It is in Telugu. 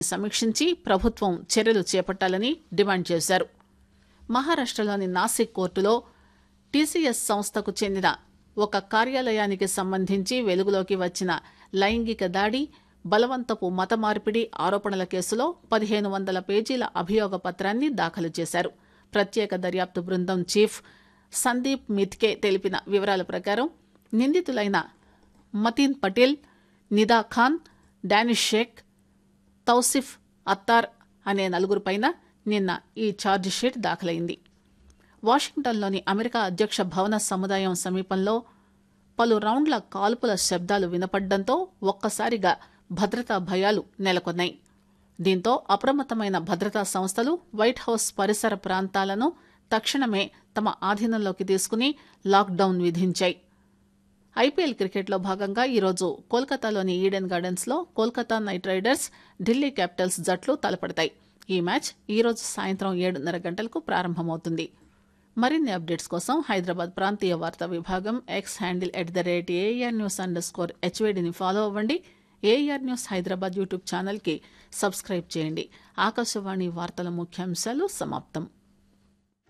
సమీక్షించి ప్రభుత్వం చర్యలు చేపట్టాలని డిమాండ్ చేశారు మహారాష్టలోని నాసిక్ కోర్టులో టీసీఎస్ సంస్థకు చెందిన ఒక కార్యాలయానికి సంబంధించి వెలుగులోకి వచ్చిన లైంగిక దాడి బలవంతపు మత మార్పిడి ఆరోపణల కేసులో పదిహేను వందల పేజీల అభియోగ పత్రాన్ని దాఖలు చేశారు ప్రత్యేక దర్యాప్తు బృందం చీఫ్ సందీప్ మిథ్కే తెలిపిన వివరాల ప్రకారం నిందితులైన మతీన్ పటేల్ నిదా ఖాన్ డానిష్ షేక్ తౌసిఫ్ అత్తార్ అనే నలుగురిపైన నిన్న ఈ ఛార్జ్ షీట్ దాఖలైంది వాషింగ్టన్లోని అమెరికా అధ్యక్ష భవన సముదాయం సమీపంలో పలు రౌండ్ల కాల్పుల శబ్దాలు వినపడ్డంతో ఒక్కసారిగా భద్రతా భయాలు నెలకొన్నాయి దీంతో అప్రమత్తమైన భద్రతా సంస్థలు వైట్ హౌస్ పరిసర ప్రాంతాలను తక్షణమే తమ ఆధీనంలోకి తీసుకుని లాక్డౌన్ విధించాయి ఐపీఎల్ క్రికెట్లో భాగంగా ఈరోజు కోల్కతాలోని ఈడెన్ గార్డెన్స్ లో Kolkata Knight Riders Delhi Capitals జట్లు తలపడతాయి ఈ మ్యాచ్ ఈరోజు సాయంత్రం ఏడున్నర గంటలకు ప్రారంభమవుతుంది మరిన్ని అప్డేట్స్ కోసం హైదరాబాద్ ప్రాంతీయ వార్తా విభాగం X handle at the rate A R news underscore హెచ్వేడిని ఫాలో అవ్వండి ఏఆర్ న్యూస్ హైదరాబాద్ యూట్యూబ్ ఛానల్కి సబ్స్క్రైబ్ చేయండి ఆకాశవాణి వార్తల ముఖ్యాంశాలు సమాప్తం